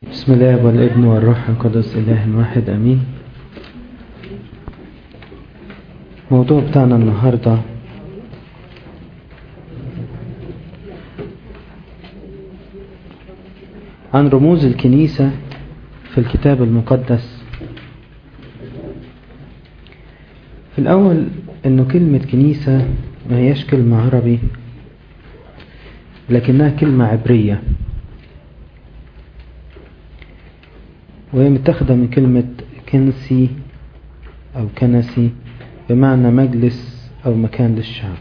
بسم الله والابن والروح القدس إله واحد أمين الموضوع بتاعنا النهاردة عن رموز الكنيسة في الكتاب المقدس في الأول أنه كلمة كنيسة ما هيش كلمة عربي لكنها كلمة عبرية وهي متاخدة من كلمة كنسي أو كنسي بمعنى مجلس أو مكان للشعب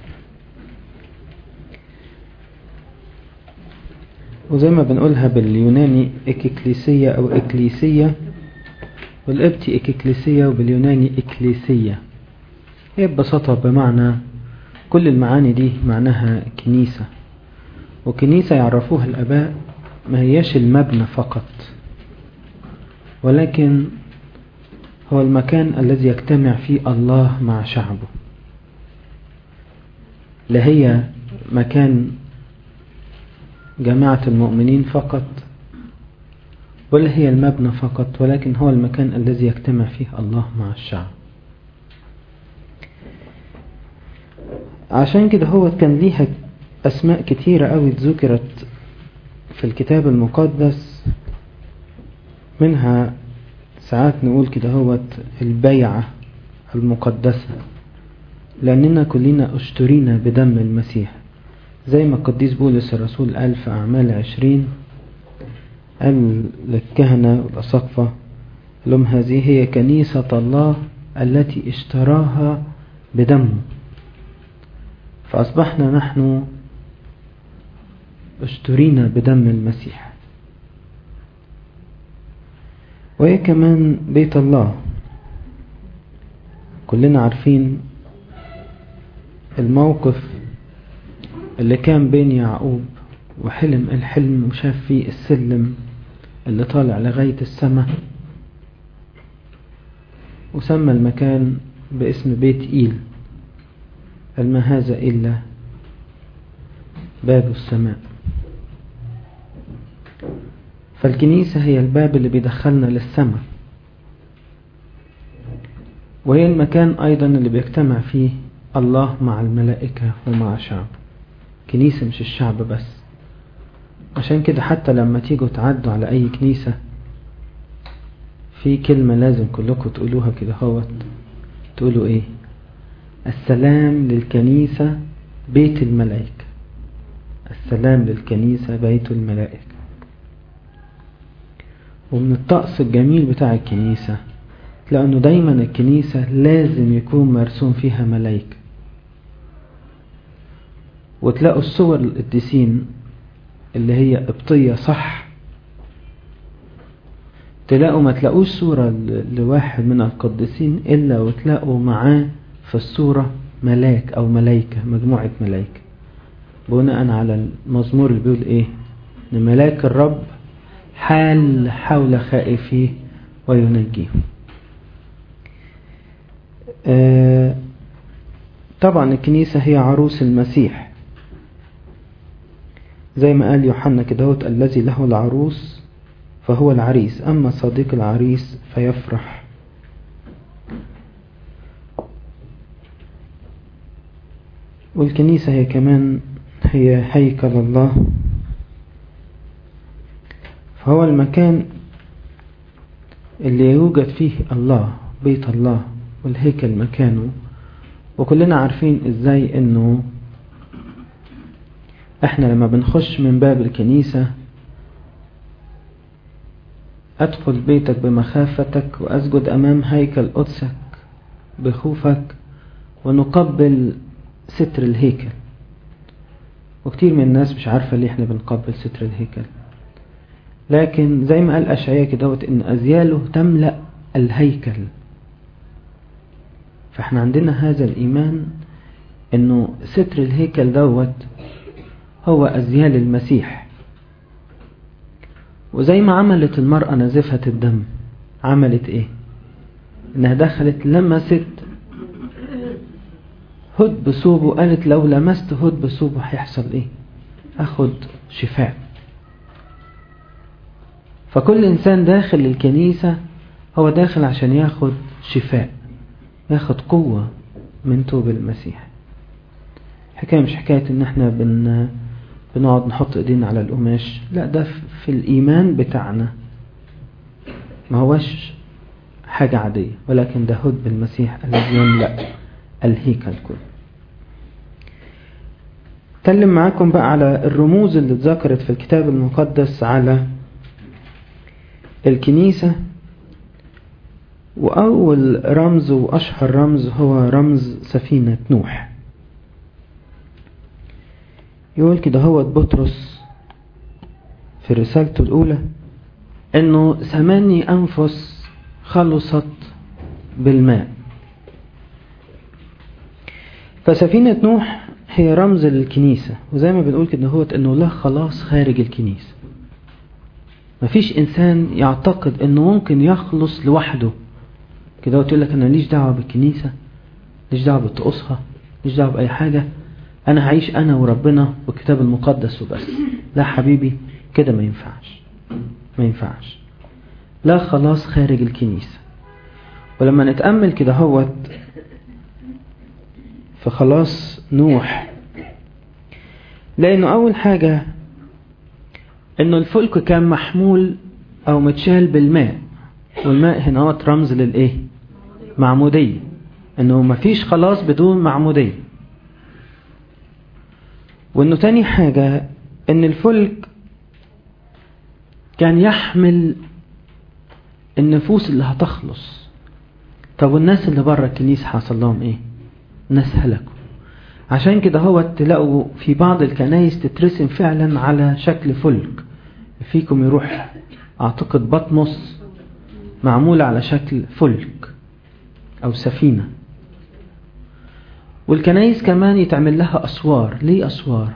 وزي ما بنقولها باليوناني إككليسية أو إكليسية والقبطي إككليسية وباليوناني إكليسية هي ببساطة بمعنى كل المعاني دي معناها كنيسة وكنيسة يعرفوها الأباء ما هياش المبنى فقط ولكن هو المكان الذي يجتمع فيه الله مع شعبه لا هي مكان جماعة المؤمنين فقط ولا هي المبنى فقط ولكن هو المكان الذي يجتمع فيه الله مع الشعب عشان كده هو كان ليها أسماء كتيرة أوي ذكرت في الكتاب المقدس منها ساعات نقول كده هوت البيعة المقدسة لأننا كلنا اشترينا بدم المسيح زي ما القديس بولس الرسول قال في أعمال عشرين قال للكهنة والأسقفة لهم هذه هي كنيسة الله التي اشتراها بدمه فأصبحنا نحن اشترينا بدم المسيح وهي كمان بيت الله كلنا عارفين الموقف اللي كان بين يعقوب وحلم الحلم وشاف فيه السلم اللي طالع لغاية السماء وسمى المكان باسم بيت إيل ما هذا إلا باب السماء فالكنيسة هي الباب اللي بيدخلنا للسماء وهي المكان أيضا اللي بيجتمع فيه الله مع الملائكة ومع شعب كنيسة مش الشعب بس عشان كده حتى لما تيجوا تعدوا على أي كنيسة في كلمة لازم كلكم تقولوها كده هوت تقولوا ايه السلام للكنيسة بيت الملائكة السلام للكنيسة بيت الملائكة ومن الطقس الجميل بتاع الكنيسة لأنه دايما الكنيسة لازم يكون مرسوم فيها ملايكة وتلاقوا الصور القديسين اللي هي قبطية صح تلاقوا ما تلاقوش صورة لواحد من القديسين إلا وتلاقوا معاه في الصورة ملاك أو ملايكة مجموعة ملايكة بناء على المزمور اللي بيقول إيه إن ملاك الرب حال حول خائفيه وينجيهم آه طبعا الكنيسة هي عروس المسيح زي ما قال يوحنا كدهوت الذي له العروس فهو العريس أما صديق العريس فيفرح والكنيسة هي كمان هي هيكل الله فهو المكان اللي يوجد فيه الله بيت الله والهيكل مكانه وكلنا عارفين ازاي انه احنا لما بنخش من باب الكنيسة ادخل بيتك بمخافتك واسجد امام هيكل قدسك بخوفك ونقبل ستر الهيكل وكتير من الناس مش عارفة ليه احنا بنقبل ستر الهيكل لكن زي ما قال أشعياء كدهوت إن أزياله تملأ الهيكل فاحنا عندنا هذا الإيمان إنه ستر الهيكل دوت هو أزيال المسيح وزي ما عملت المرأة نازفة الدم عملت إيه إنها دخلت لمست هد بصوبه قالت لو لمست هد بصوبه هيحصل إيه أخد شفاء فكل إنسان داخل الكنيسة هو داخل عشان ياخد شفاء ياخد قوة من توب المسيح حكاية مش حكاية ان احنا بن بنقعد نحط ايدينا على القماش لا ده في الايمان بتاعنا ما هوش حاجة عادية ولكن ده هد بالمسيح الذي يملأ الهيكل كله اتكلم معاكم بقى على الرموز اللي اتذكرت في الكتاب المقدس على الكنيسة وأول رمز وأشهر رمز هو رمز سفينة نوح يقول كده هو بطرس في رسالته الأولى إنه ثماني أنفس خلصت بالماء فسفينة نوح هي رمز للكنيسة وزي ما بنقول كده هو إنه له خلاص خارج الكنيسة مفيش إنسان يعتقد إنه ممكن يخلص لوحده كده وتقول لك أنا ليش دعوة بالكنيسة ليش دعوة بطقوسها ليش دعوة بأي حاجة أنا هعيش أنا وربنا والكتاب المقدس وبس لا حبيبي كده ما ينفعش ما ينفعش لا خلاص خارج الكنيسة ولما نتأمل كده هوت فخلاص نوح لأنه أول حاجة إنه الفلك كان محمول أو متشال بالماء والماء هنا هو رمز للإيه معمودية إنه مفيش خلاص بدون معمودية وإنه تاني حاجة إن الفلك كان يحمل النفوس اللي هتخلص طب والناس اللي بره الكنيسة حصل لهم ايه ناس هلكوا عشان كده هو تلاقوا في بعض الكنايس تترسم فعلا على شكل فلك فيكم يروح اعتقد بطمس معمول على شكل فلك او سفينة والكنايس كمان يتعمل لها اسوار ليه اسوار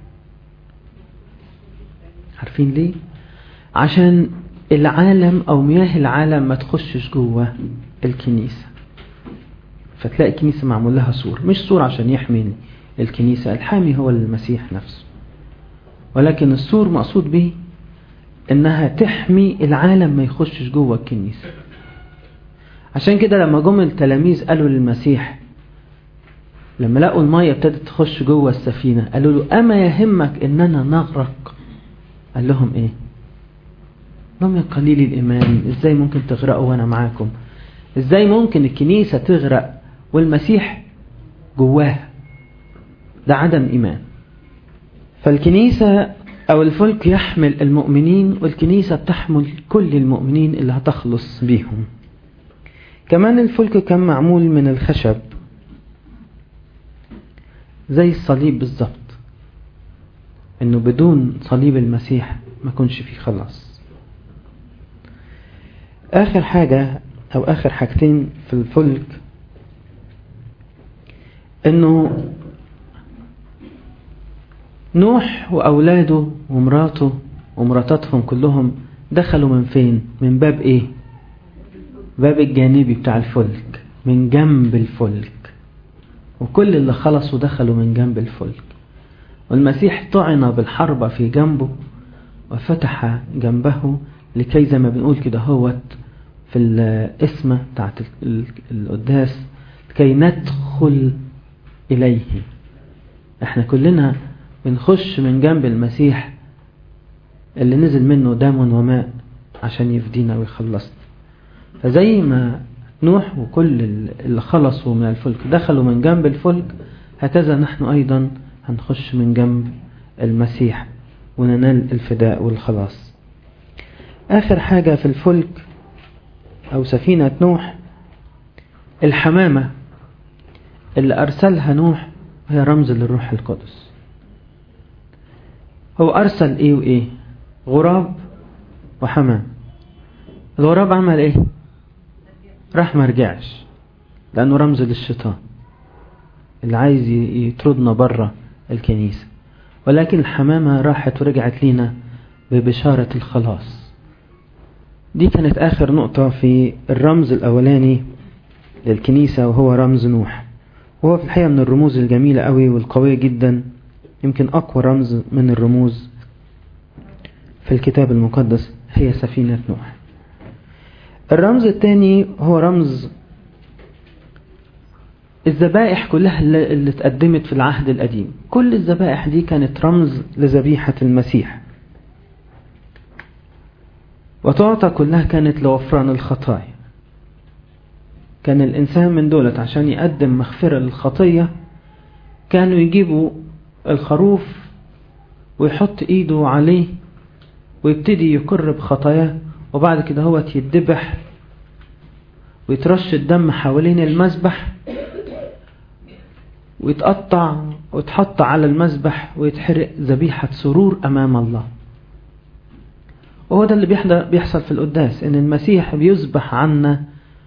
عارفين ليه عشان العالم او مياه العالم ما تخشش جوه الكنيسة فتلاقي الكنيسة معمول لها سور مش سور عشان يحمي الكنيسة الحامي هو المسيح نفسه ولكن السور مقصود به انها تحمي العالم ما يخشش جوه الكنيسة عشان كده لما جم التلاميذ قالوا للمسيح لما لقوا المية ابتدت تخش جوه السفينة قالوا له أما يهمك إننا نغرق قال لهم إيه لهم يا قليل الإيمان إزاي ممكن تغرقوا وأنا معاكم إزاي ممكن الكنيسة تغرق والمسيح جواها ده عدم إيمان فالكنيسة أو الفلك يحمل المؤمنين والكنيسة تحمل كل المؤمنين اللي هتخلص بيهم كمان الفلك كان معمول من الخشب زي الصليب بالظبط انه بدون صليب المسيح ما كنش فيه خلاص اخر حاجة او اخر حاجتين في الفلك انه نوح واولاده ومراته ومراتاتهم كلهم دخلوا من فين من باب ايه باب الجانبي بتاع الفلك من جنب الفلك وكل اللي خلصوا دخلوا من جنب الفلك والمسيح طعن بالحربة في جنبه وفتح جنبه لكي زي ما بنقول كده هوت في الاسمة بتاعت القداس كي ندخل إليه احنا كلنا بنخش من جنب المسيح اللي نزل منه دم وماء عشان يفدينا ويخلصنا فزي ما نوح وكل اللي خلصوا من الفلك دخلوا من جنب الفلك هكذا نحن أيضا هنخش من جنب المسيح وننال الفداء والخلاص آخر حاجة في الفلك أو سفينة نوح الحمامة اللي أرسلها نوح هي رمز للروح القدس هو أرسل إيه وإيه غراب وحمام الغراب عمل إيه راح ما رجعش لأنه رمز للشيطان اللي عايز يطردنا بره الكنيسة ولكن الحمامة راحت ورجعت لينا ببشارة الخلاص دي كانت آخر نقطة في الرمز الأولاني للكنيسة وهو رمز نوح وهو في الحقيقة من الرموز الجميلة قوي والقوية جدا يمكن أقوى رمز من الرموز في الكتاب المقدس هي سفينة نوح الرمز الثاني هو رمز الذبائح كلها اللي اتقدمت في العهد القديم كل الذبائح دي كانت رمز لذبيحة المسيح وتعطى كلها كانت لغفران الخطايا كان الإنسان من دولت عشان يقدم مغفرة للخطية كانوا يجيبوا الخروف ويحط ايده عليه ويبتدي يقر بخطاياه وبعد كده هو يتذبح ويترش الدم حوالين المذبح ويتقطع ويتحط على المذبح ويتحرق ذبيحة سرور أمام الله وهو ده اللي بيحصل في القداس إن المسيح بيذبح عنا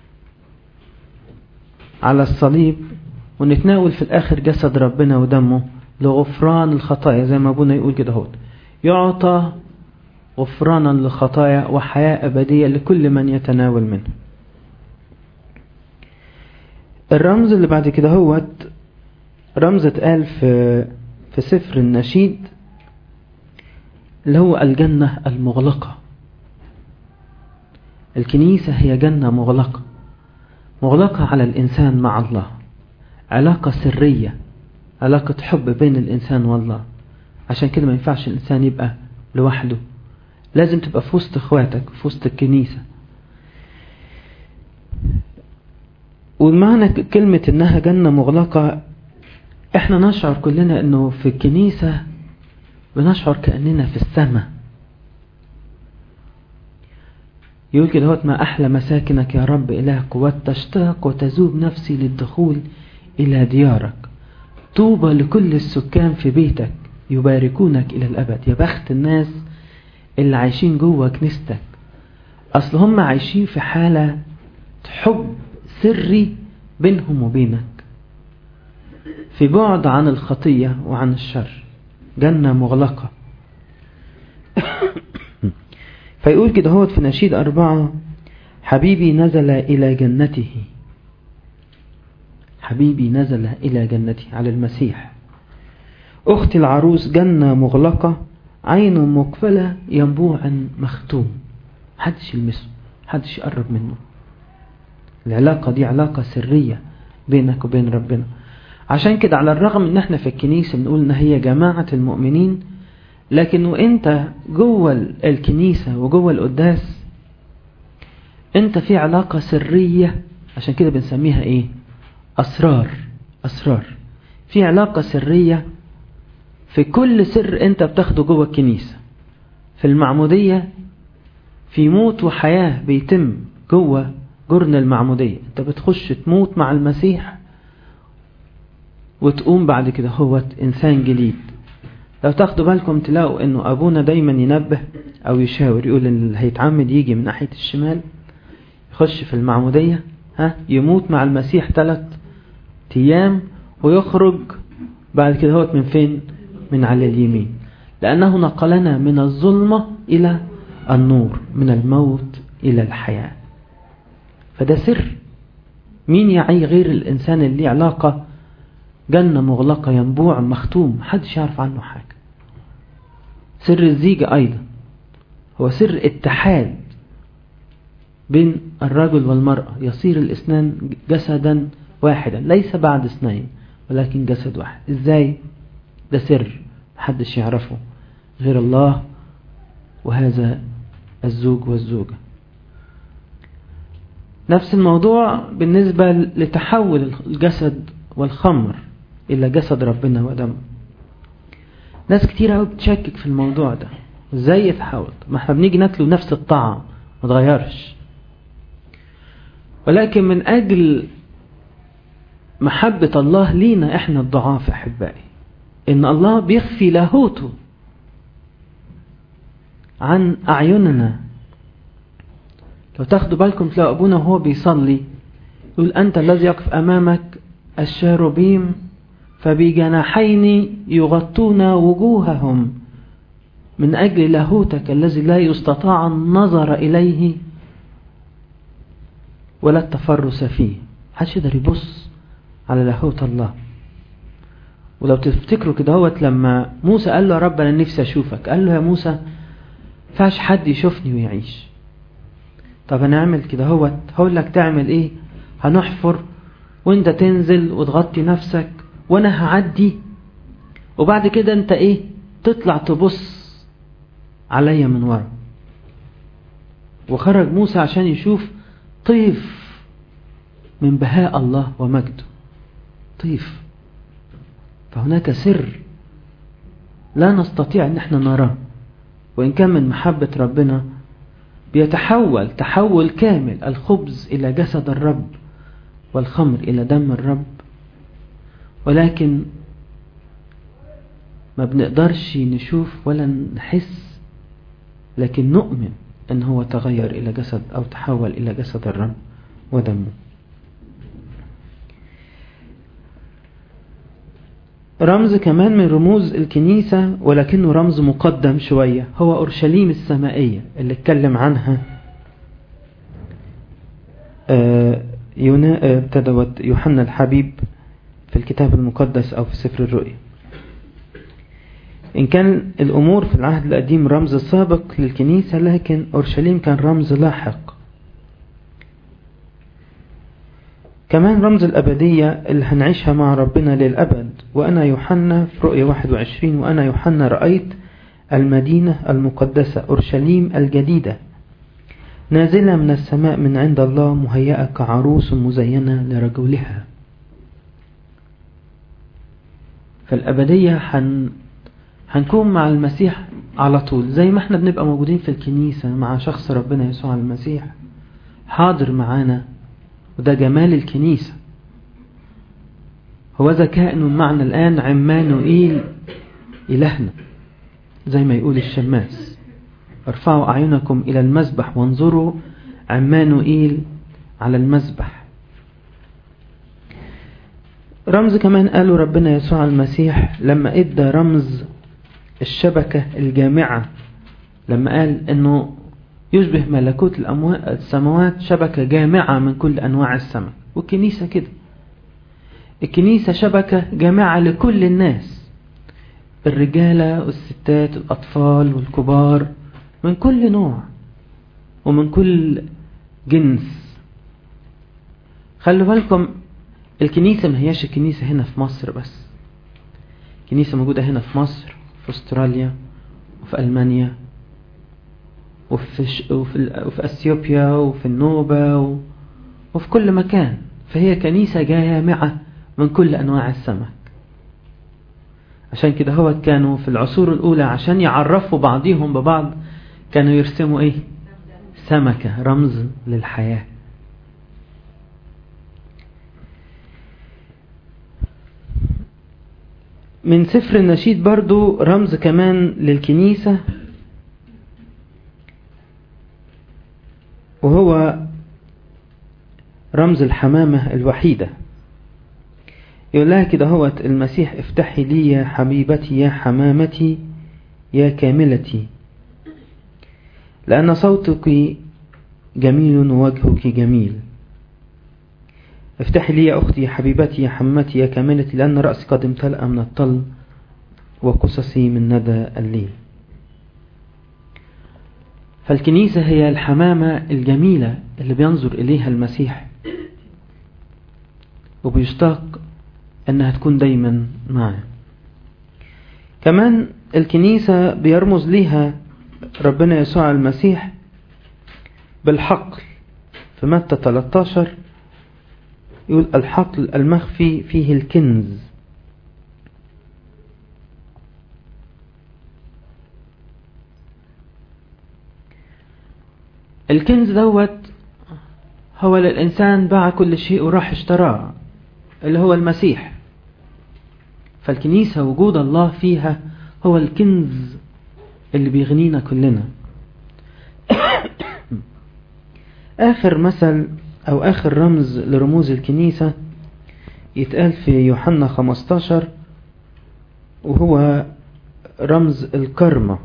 على الصليب ونتناول في الآخر جسد ربنا ودمه لغفران الخطايا زي ما أبونا يقول كده هو يعطى غفرانا للخطايا وحياة أبدية لكل من يتناول منه الرمز اللي بعد كده هو رمز اتقال في في سفر النشيد اللي هو الجنة المغلقة الكنيسة هي جنة مغلقة مغلقة على الإنسان مع الله علاقة سرية علاقة حب بين الإنسان والله عشان كده ما ينفعش الإنسان يبقى لوحده لازم تبقى في وسط اخواتك في وسط الكنيسة والمعنى كلمة انها جنة مغلقة احنا نشعر كلنا انه في الكنيسة بنشعر كأننا في السماء يقول كده هوت ما أحلى مساكنك يا رب إله قوات تشتاق وتذوب نفسي للدخول إلى ديارك طوبى لكل السكان في بيتك يباركونك إلى الأبد يا بخت الناس اللي عايشين جوه كنيستك أصل هم عايشين في حالة حب سري بينهم وبينك في بعد عن الخطية وعن الشر جنة مغلقة فيقول كده هو في نشيد أربعة حبيبي نزل إلى جنته حبيبي نزل إلى جنته على المسيح أختي العروس جنة مغلقة عين مقفلة ينبوع مختوم محدش يلمسه محدش يقرب منه العلاقة دي علاقة سرية بينك وبين ربنا عشان كده على الرغم ان احنا في الكنيسة بنقول ان هي جماعة المؤمنين لكن وانت جوه الكنيسة وجوه القداس انت في علاقة سرية عشان كده بنسميها ايه اسرار اسرار في علاقة سرية في كل سر انت بتاخده جوه الكنيسة في المعمودية في موت وحياة بيتم جوه جرن المعمودية انت بتخش تموت مع المسيح وتقوم بعد كده هو انسان جديد لو تاخدوا بالكم تلاقوا انه ابونا دايما ينبه او يشاور يقول ان اللي هيتعمد يجي من ناحية الشمال يخش في المعمودية ها يموت مع المسيح ثلاث ايام ويخرج بعد كده هو من فين من على اليمين لانه نقلنا من الظلمة الى النور من الموت الى الحياة فده سر مين يعي غير الانسان اللي ليه علاقة جنة مغلقة ينبوع مختوم محدش يعرف عنه حاجة سر الزيجة أيضا هو سر اتحاد بين الرجل والمرأة يصير الاثنان جسدا واحدا ليس بعد اثنين ولكن جسد واحد ازاي ده سر محدش يعرفه غير الله وهذا الزوج والزوجة نفس الموضوع بالنسبة لتحول الجسد والخمر إلى جسد ربنا ودمه ناس كتير قوي بتشكك في الموضوع ده ازاي يتحول ما احنا بنيجي ناكله نفس الطعم ما تغيرش ولكن من أجل محبة الله لينا احنا الضعاف احبائي ان الله بيخفي لاهوته عن اعيننا لو تاخدوا بالكم تلاقوا ابونا وهو بيصلي يقول انت الذي يقف امامك الشاروبيم فبجناحين يغطون وجوههم من أجل لاهوتك الذي لا يستطاع النظر إليه ولا التفرس فيه محدش يقدر يبص على لاهوت الله ولو تفتكروا كده هوت لما موسى قال له يا رب أنا نفسي أشوفك قال له يا موسى فاش حد يشوفني ويعيش طب هنعمل كده هو هقول لك تعمل ايه هنحفر وانت تنزل وتغطي نفسك وانا هعدي وبعد كده انت ايه تطلع تبص عليا من ورا وخرج موسى عشان يشوف طيف من بهاء الله ومجده طيف فهناك سر لا نستطيع ان احنا نراه وان كان من محبة ربنا بيتحول تحول كامل الخبز الى جسد الرب والخمر الى دم الرب ولكن ما بنقدرش نشوف ولا نحس لكن نؤمن ان هو تغير الى جسد او تحول الى جسد الرب ودمه رمز كمان من رموز الكنيسة ولكنه رمز مقدم شوية هو أورشليم السمائية اللي اتكلم عنها ابتدوت يوحنا الحبيب في الكتاب المقدس أو في سفر الرؤيا إن كان الأمور في العهد القديم رمز سابق للكنيسة لكن أورشليم كان رمز لاحق كمان رمز الأبدية اللي هنعيشها مع ربنا للأبد وأنا يوحنا في رؤية 21 وأنا يوحنا رأيت المدينة المقدسة أورشليم الجديدة نازلة من السماء من عند الله مهيئة كعروس مزينة لرجلها فالأبدية حن هنكون مع المسيح على طول زي ما احنا بنبقى موجودين في الكنيسة مع شخص ربنا يسوع المسيح حاضر معانا وده جمال الكنيسة هو ذا كائن معنا الآن عمانوئيل إلهنا زي ما يقول الشماس ارفعوا أعينكم إلى المسبح وانظروا عمانوئيل على المسبح رمز كمان قالوا ربنا يسوع المسيح لما ادى رمز الشبكة الجامعة لما قال انه يشبه ملكوت السماوات شبكة جامعة من كل أنواع السمك والكنيسة كده الكنيسة شبكة جامعة لكل الناس الرجالة والستات الأطفال والكبار من كل نوع ومن كل جنس خلوا بالكم الكنيسة ما هياش الكنيسة هنا في مصر بس كنيسة موجودة هنا في مصر في استراليا وفي ألمانيا وفي, ش... وفي, وفي أثيوبيا وفي النوبة و... وفي كل مكان فهي كنيسة جامعة من كل أنواع السمك عشان كده هو كانوا في العصور الأولى عشان يعرفوا بعضهم ببعض كانوا يرسموا إيه سمكة رمز للحياة من سفر النشيد برضو رمز كمان للكنيسة وهو رمز الحمامة الوحيدة يقول لها كده هو المسيح افتحي لي يا حبيبتي يا حمامتي يا كاملتي لأن صوتك جميل ووجهك جميل افتحي لي يا أختي يا حبيبتي يا حمتي يا كاملتي لأن رأسي قد امتلأ من الطل وقصصي من ندى الليل فالكنيسة هي الحمامة الجميلة اللي بينظر إليها المسيح وبيشتاق أنها تكون دايما معه كمان الكنيسة بيرمز ليها ربنا يسوع المسيح بالحقل في متى 13 يقول الحقل المخفي فيه الكنز الكنز دوت هو للإنسان باع كل شيء وراح اشتراه اللي هو المسيح فالكنيسة وجود الله فيها هو الكنز اللي بيغنينا كلنا آخر مثل أو آخر رمز لرموز الكنيسة يتقال في يوحنا 15 وهو رمز الكرمة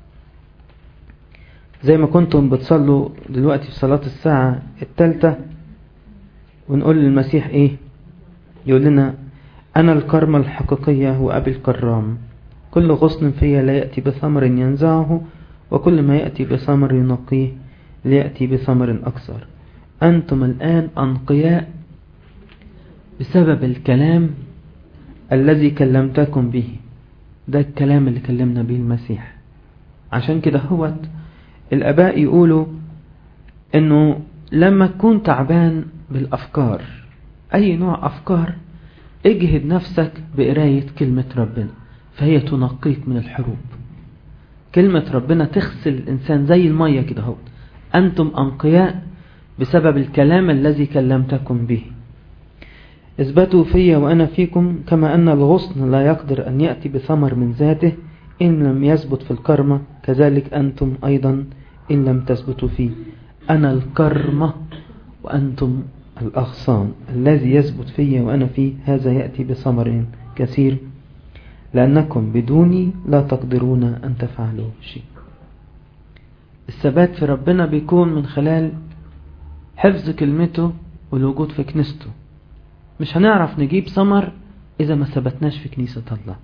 زي ما كنتم بتصلوا دلوقتي في صلاة الساعة الثالثة ونقول للمسيح ايه يقول لنا أنا الكرمة الحقيقية وأبي الكرام كل غصن فيا لا يأتي بثمر ينزعه وكل ما يأتي بثمر ينقيه ليأتي بثمر أكثر أنتم الآن أنقياء بسبب الكلام الذي كلمتكم به ده الكلام اللي كلمنا به المسيح عشان كده هو الأباء يقولوا انه لما تكون تعبان بالأفكار أي نوع أفكار اجهد نفسك بقراية كلمة ربنا فهي تنقيك من الحروب كلمة ربنا تغسل الإنسان زي المية كده هو أنتم أنقياء بسبب الكلام الذي كلمتكم به اثبتوا في وأنا فيكم كما أن الغصن لا يقدر أن يأتي بثمر من ذاته إن لم يثبت في الكرمة كذلك أنتم أيضا إن لم تثبتوا فيه أنا الكرمة وأنتم الأغصان الذي يثبت في وأنا فيه هذا يأتي بثمر كثير لأنكم بدوني لا تقدرون أن تفعلوا شيء الثبات في ربنا بيكون من خلال حفظ كلمته والوجود في كنيسته مش هنعرف نجيب ثمر إذا ما ثبتناش في كنيسة الله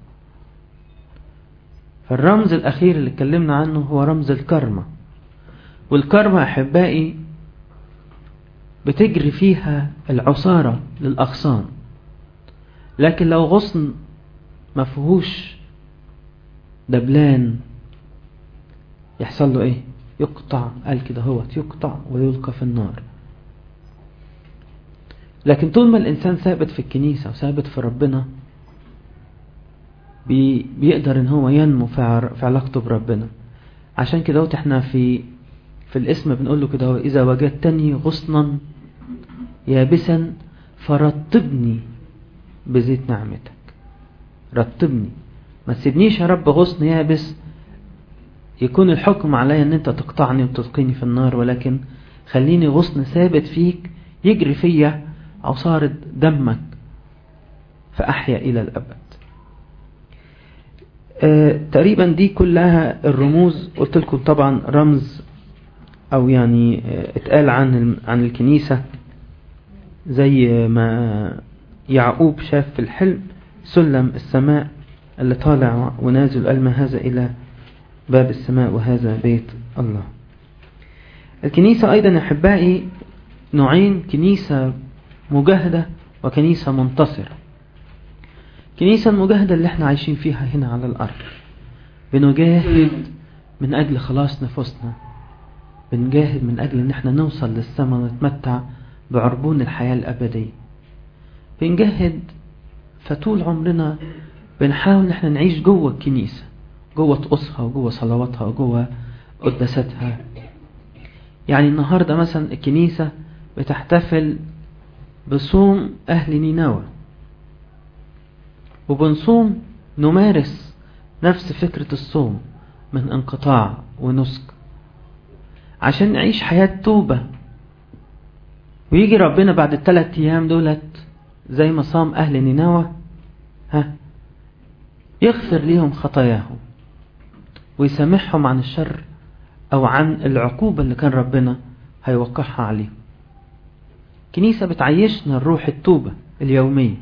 فالرمز الأخير اللي اتكلمنا عنه هو رمز الكرمة والكرمة أحبائي بتجري فيها العصارة للأغصان لكن لو غصن ما فيهوش دبلان يحصل له ايه يقطع قال كده هو يقطع ويلقى في النار لكن طول ما الإنسان ثابت في الكنيسة وثابت في ربنا بي بيقدر ان هو ينمو في علاقته بربنا عشان كده احنا في في الاسم بنقول له كده إذا وجدتني غصنا يابسا فرطبني بزيت نعمتك رطبني ما تسيبنيش يا رب غصن يابس يكون الحكم عليا ان انت تقطعني وتلقيني في النار ولكن خليني غصن ثابت فيك يجري فيا عصارة دمك فأحيا إلى الأبد آه تقريبا دي كلها الرموز قلت لكم طبعا رمز أو يعني آه اتقال عن عن الكنيسة زي ما يعقوب شاف في الحلم سلم السماء اللي طالع ونازل قال ما هذا إلى باب السماء وهذا بيت الله الكنيسة أيضا أحبائي نوعين كنيسة مجاهدة وكنيسة منتصرة كنيسة المجاهدة اللي احنا عايشين فيها هنا على الأرض بنجاهد من أجل خلاص نفوسنا بنجاهد من أجل ان احنا نوصل للسماء ونتمتع بعربون الحياة الأبدية بنجاهد فطول عمرنا بنحاول ان احنا نعيش جوه الكنيسة جوه طقوسها وجوه صلواتها وجوه قداستها يعني النهاردة مثلا الكنيسة بتحتفل بصوم أهل نينوى وبنصوم نمارس نفس فكرة الصوم من انقطاع ونسك عشان نعيش حياة توبة ويجي ربنا بعد الثلاث أيام دولت زي ما صام أهل نينوى ها يغفر ليهم خطاياهم ويسامحهم عن الشر أو عن العقوبة اللي كان ربنا هيوقعها عليهم كنيسة بتعيشنا الروح التوبة اليومية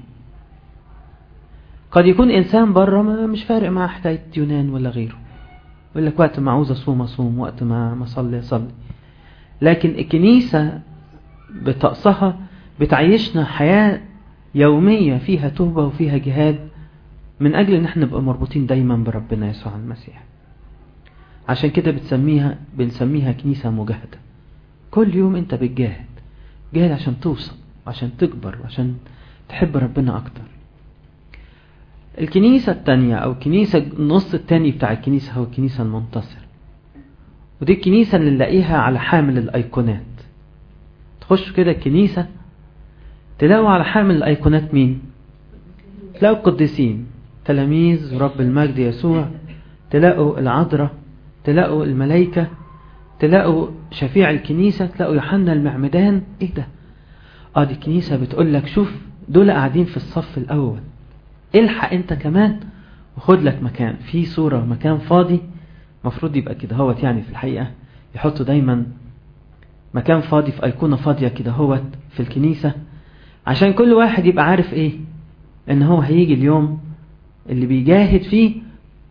قد يكون إنسان بره مش فارق مع حكاية يونان ولا غيره يقول لك وقت ما عاوز أصوم أصوم وقت ما أصلي أصلي لكن الكنيسة بطقسها بتعيشنا حياة يومية فيها توبة وفيها جهاد من أجل أن احنا نبقى مربوطين دايما بربنا يسوع المسيح عشان كده بتسميها بنسميها كنيسة مجاهدة كل يوم انت بتجاهد جاهد عشان توصل عشان تكبر عشان تحب ربنا أكتر الكنيسة التانية أو كنيسة النص التاني بتاع الكنيسة هو الكنيسة المنتصر ودي الكنيسة اللي نلاقيها على حامل الأيقونات تخش كده الكنيسة تلاقوا على حامل الأيقونات مين تلاقوا القديسين تلاميذ رب المجد يسوع تلاقوا العذراء تلاقوا الملائكة تلاقوا شفيع الكنيسة تلاقوا يوحنا المعمدان ايه ده اه دي الكنيسة بتقول لك شوف دول قاعدين في الصف الاول الحق انت كمان وخد لك مكان في صورة مكان فاضي مفروض يبقى كده هوت يعني في الحقيقة يحطوا دايما مكان فاضي في ايقونة فاضية كده هوت في الكنيسة عشان كل واحد يبقى عارف ايه ان هو هيجي اليوم اللي بيجاهد فيه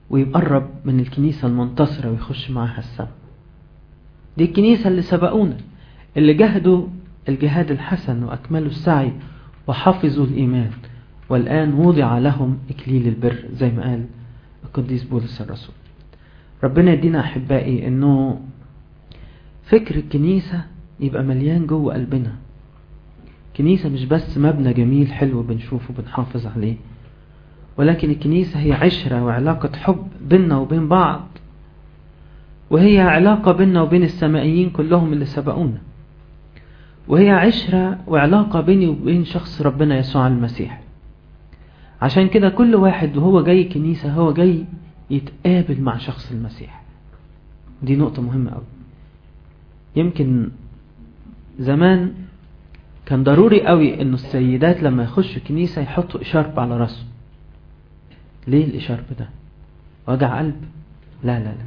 ويقرب من الكنيسة المنتصرة ويخش معاها السماء دي الكنيسة اللي سبقونا اللي جهدوا الجهاد الحسن وأكملوا السعي وحفظوا الإيمان والآن وضع لهم إكليل البر زي ما قال القديس بولس الرسول ربنا يدينا أحبائي أنه فكر الكنيسة يبقى مليان جوه قلبنا كنيسة مش بس مبنى جميل حلو بنشوفه بنحافظ عليه ولكن الكنيسة هي عشرة وعلاقة حب بيننا وبين بعض وهي علاقة بيننا وبين السمائيين كلهم اللي سبقونا وهي عشرة وعلاقة بيني وبين شخص ربنا يسوع المسيح عشان كده كل واحد وهو جاي كنيسة هو جاي يتقابل مع شخص المسيح دي نقطة مهمة أوي يمكن زمان كان ضروري قوي انه السيدات لما يخشوا كنيسة يحطوا اشارب على راسهم ليه الاشارب ده وجع قلب لا لا لا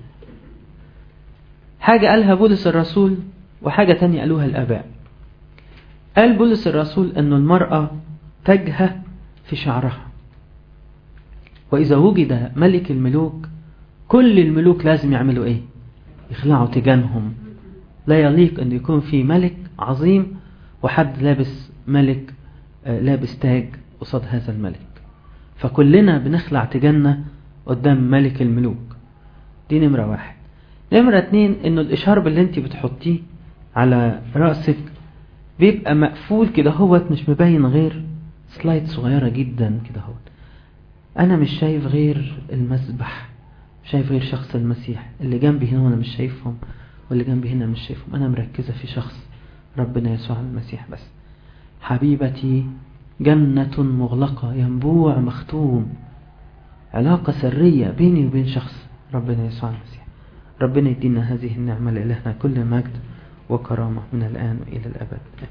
حاجة قالها بولس الرسول وحاجة تانية قالوها الاباء قال بولس الرسول انه المرأة تجهة في شعرها واذا وجد ملك الملوك كل الملوك لازم يعملوا ايه يخلعوا تيجانهم لا يليق ان يكون في ملك عظيم وحد لابس ملك لابس تاج قصاد هذا الملك فكلنا بنخلع تجنة قدام ملك الملوك دي نمرة واحد نمرة اتنين انه الاشارب اللي انت بتحطيه على رأسك بيبقى مقفول كده هوت مش مبين غير سلايد صغيرة جدا كده هوت انا مش شايف غير المسبح شايف غير شخص المسيح اللي جنبي هنا وانا مش شايفهم واللي جنبي هنا مش شايفهم انا مركزة في شخص ربنا يسوع المسيح بس حبيبتي جنة مغلقة ينبوع مختوم علاقة سرية بيني وبين شخص ربنا يسوع المسيح ربنا يدينا هذه النعمة لإلهنا كل مجد وكرامة من الآن وإلى الأبد